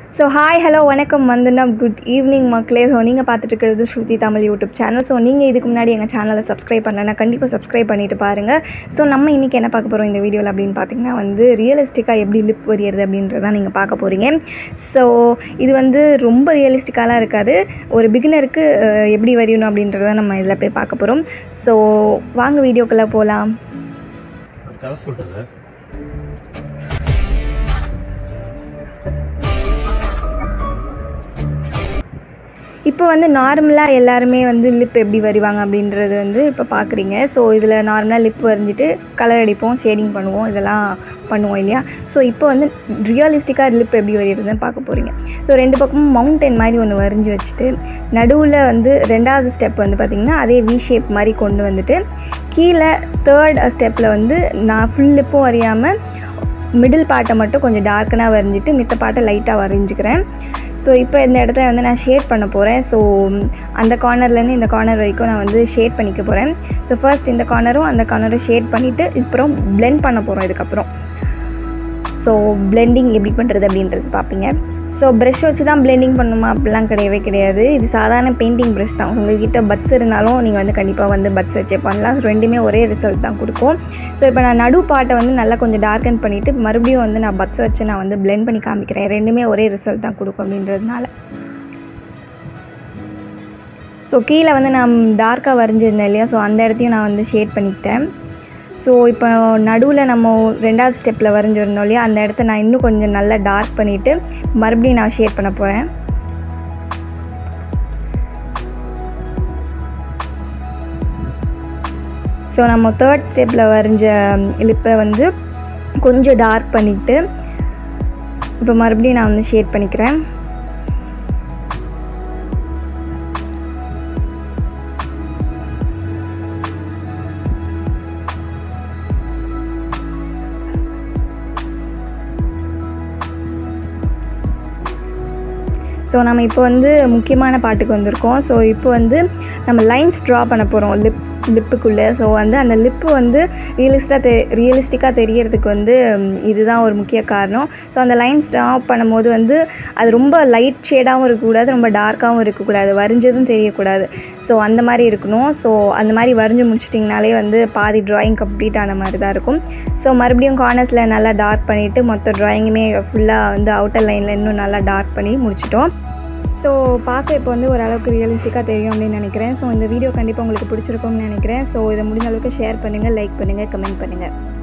so hi hello வணக்கம் Vandana good evening மக்களே so நீங்கள் பார்த்துட்டு இருக்கிறது Shruti Tamil YouTube channel so நீங்கள் இதுக்கு முன்னாடி எங்கள் சேனலை சப்ஸ்கிரைப் பண்ணலன்னா கண்டிப்பாக சப்ஸ்கிரைப் பண்ணிட்டு பாருங்கள் ஸோ நம்ம இன்றைக்கி என்ன பார்க்க போகிறோம் இந்த வீடியோவில் அப்படின்னு பார்த்தீங்கன்னா வந்து ரியலிஸ்டிக்காக எப்படி லிப் வரையிறது அப்படின்றதான் நீங்கள் பார்க்க போகிறீங்க ஸோ இது வந்து ரொம்ப ரியலிஸ்டிக்காலாம் இருக்காது ஒரு பிகினருக்கு எப்படி வரையணும் அப்படின்றத நம்ம இதில் போய் பார்க்க போகிறோம் ஸோ வாங்க வீடியோக்குள்ளே போகலாம் ஒரு கதை சொல்லிட்டு சார் இப்போ வந்து நார்மலாக எல்லாருமே வந்து லிப் எப்படி வரைவாங்க அப்படின்றது வந்து இப்போ பார்க்குறீங்க ஸோ இதில் நார்மலாக லிப் வரைஞ்சிட்டு கலர் அடிப்போம் ஷேடிங் பண்ணுவோம் இதெல்லாம் பண்ணுவோம் இல்லையா ஸோ இப்போ வந்து ரியலிஸ்டிக்காக லிப் எப்படி வரைகிறதுன்னு பார்க்க போகிறீங்க ஸோ ரெண்டு பக்கமும் மவுண்டன் மாதிரி ஒன்று வரைஞ்சி வச்சுட்டு நடுவில் வந்து ரெண்டாவது ஸ்டெப் வந்து பார்த்திங்கன்னா அதே வி ஷேப் மாதிரி கொண்டு வந்துட்டு கீழே தேர்ட் ஸ்டெப்பில் வந்து நான் ஃபுல் லிப்பும் வரையாமல் மிடில் பார்ட்டை மட்டும் கொஞ்சம் டார்க்கனாக வரைஞ்சிட்டு மித்த பார்ட்டை லைட்டாக வரைஞ்சிக்கிறேன் ஸோ இப்போ இந்த இடத்துல வந்து நான் ஷேட் பண்ண போகிறேன் ஸோ அந்த கார்னர்லேருந்து இந்த கார்னர் வரைக்கும் நான் வந்து ஷேட் பண்ணிக்க போகிறேன் ஸோ ஃபர்ஸ்ட் இந்த கார்னரும் அந்த கார்னரும் ஷேட் பண்ணிவிட்டு அப்புறம் blend பண்ண போகிறோம் இதுக்கப்புறம் ஸோ பிளெண்டிங் எப்படி பண்ணுறது அப்படின்றது பார்ப்பீங்க ஸோ ப்ரஷ் வச்சு தான் பிளெண்டிங் பண்ணணுமா அப்படிலாம் கிடையவே கிடையாது இது சாதாரண பெயிண்டிங் ப்ரஷ் தான் உங்கள்கிட்ட பட்ஸ் இருந்தாலும் நீங்கள் வந்து கண்டிப்பாக வந்து பட்ஸ் வச்சே பண்ணலாம் So, ரெண்டுமே ஒரே ரிசல்ட் தான் கொடுக்கும் ஸோ இப்போ நான் நடு பாட்டை வந்து நல்லா கொஞ்சம் டார்க்கன் பண்ணிவிட்டு மறுபடியும் வந்து நான் பட்ஸ் வச்சு நான் வந்து blend பண்ணி காமிக்கிறேன் ரெண்டுமே ஒரே ரிசல்ட் தான் கொடுக்கும் அப்படின்றதுனால ஸோ கீழே வந்து நான் டார்க்காக வரைஞ்சிருந்தேன் இல்லையா ஸோ அந்த இடத்தையும் நான் வந்து ஷேட் பண்ணிக்கிட்டேன் ஸோ இப்போ நடுவில் நம்ம ரெண்டாவது ஸ்டெப்பில் வரைஞ்சிருந்தோம் இல்லையா அந்த இடத்த நான் இன்னும் கொஞ்சம் நல்லா டார்க் பண்ணிவிட்டு மறுபடியும் நான் ஷேட் பண்ண போகிறேன் ஸோ நம்ம தேர்ட் ஸ்டெப்பில் வரைஞ்ச லிப்பை வந்து கொஞ்சம் டார்க் பண்ணிவிட்டு இப்போ மறுபடியும் நான் வந்து ஷேட் பண்ணிக்கிறேன் ஸோ நம்ம இப்போ வந்து முக்கியமான பாட்டுக்கு வந்திருக்கோம் ஸோ இப்போ வந்து நம்ம லைன்ஸ் ட்ரா பண்ண போகிறோம் லிப் லிப்புக்குள்ளே ஸோ வந்து அந்த லிப்பு வந்து ரியலிஸ்டாக தெ ரியலிஸ்டிக்காக தெரியறதுக்கு வந்து ம், இதுதான் ஒரு முக்கிய காரணம் ஸோ அந்த லைன்ஸ் ட்ரா பண்ணும்போது வந்து அது ரொம்ப லைட் ஷேடாகவும் இருக்கக்கூடாது ரொம்ப டார்க்காகவும் இருக்கக்கூடாது வரைஞ்சதும் தெரியக்கூடாது ஸோ அந்த மாதிரி இருக்கணும் ஸோ அந்த மாதிரி வரைஞ்சி முடிச்சிட்டிங்கனாலே வந்து பாதி ட்ராயிங் கம்ப்ளீட் ஆன மாதிரி தான் இருக்கும் ஸோ மறுபடியும் கார்னர்ஸில் நல்லா டார்க் பண்ணிவிட்டு மொத்த ட்ராயிங்குமே ஃபுல்லாக வந்து அவுட்டர் லைனில் இன்னும் நல்லா டார்க் பண்ணி முடிச்சிட்டோம் ஸோ பார்க்க இப்போ வந்து ஓரளவுக்கு ரியலிஸ்டிக்காக தெரியும் அப்படின்னு நினைக்கிறேன் ஸோ இந்த வீடியோ கண்டிப்பாக உங்களுக்கு பிடிச்சிருக்கும்னு நினைக்கிறேன் ஸோ இதை முடிஞ்ச அளவுக்கு ஷேர் பண்ணுங்கள் லைக் பண்ணுங்கள் கமெண்ட் பண்ணுங்கள்